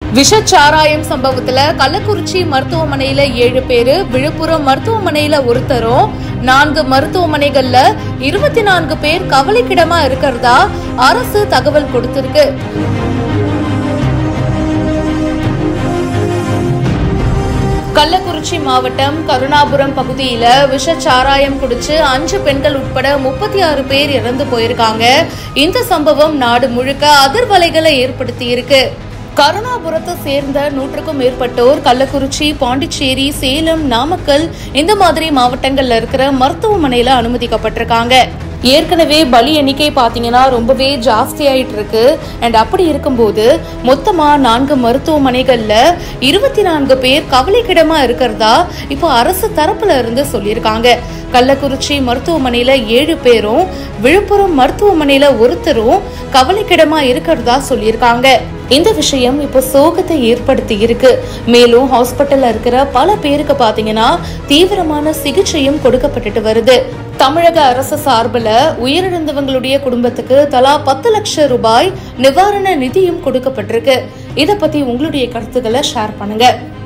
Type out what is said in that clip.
விஷச்சாராயம் சம்பவத்துல கள்ளக்குறிச்சி மருத்துவமனையில ஏழு பேரு விழுப்புரம் மருத்துவமனையில ஒருத்தரும் நான்கு மருத்துவமனைகள்ல இருபத்தி நான்கு பேர் கவலைக்கிடமா இருக்கிறதா அரசு தகவல் கொடுத்திருக்கு கள்ளக்குறிச்சி மாவட்டம் கருணாபுரம் பகுதியில விஷச்சாராயம் குடிச்சு அஞ்சு பெண்கள் உட்பட முப்பத்தி ஆறு பேர் இறந்து போயிருக்காங்க இந்த சம்பவம் நாடு முழுக்க அதிர்வலைகளை ஏற்படுத்தி இருக்கு கருணாபுரத்தை சேர்ந்த நூற்றுக்கும் மேற்பட்டோர் கள்ளக்குறிச்சி பாண்டிச்சேரி சேலம் நாமக்கல் இந்த மாதிரி மாவட்டங்கள்ல இருக்கிற மருத்துவமனையில அனுமதிக்கப்பட்டிருக்காங்க ஏற்கனவே பலி எண்ணிக்கை பார்த்தீங்கன்னா ரொம்பவே ஜாஸ்தி ஆயிட்டு இருக்கு அண்ட் அப்படி இருக்கும்போது மொத்தமா நான்கு மருத்துவமனைகள்ல இருபத்தி நான்கு பேர் கவலைக்கிடமா இருக்கிறதா இப்போ அரசு தரப்புல இருந்து சொல்லியிருக்காங்க கள்ளக்குறிச்சி மருத்துவமனையில ஏழு பேரும் விழுப்புரம் மருத்துவமனையில ஒருத்தரும் கவலைக்கிடமா இருக்கிறதா சொல்லியிருக்காங்க இந்த விஷயம் இப்போ சோகத்தை ஏற்படுத்தி இருக்கு மேலும் ஹாஸ்பிட்டல்ல இருக்கிற பல பேருக்கு பாத்தீங்கன்னா தீவிரமான சிகிச்சையும் கொடுக்கப்பட்டுட்டு வருது தமிழக அரசு சார்பில் உயிரிழந்தவங்களுடைய குடும்பத்துக்கு தலா பத்து லட்சம் ரூபாய் நிவாரண நிதியும் கொடுக்கப்பட்டிருக்கு இத பத்தி உங்களுடைய கருத்துக்களை ஷேர் பண்ணுங்க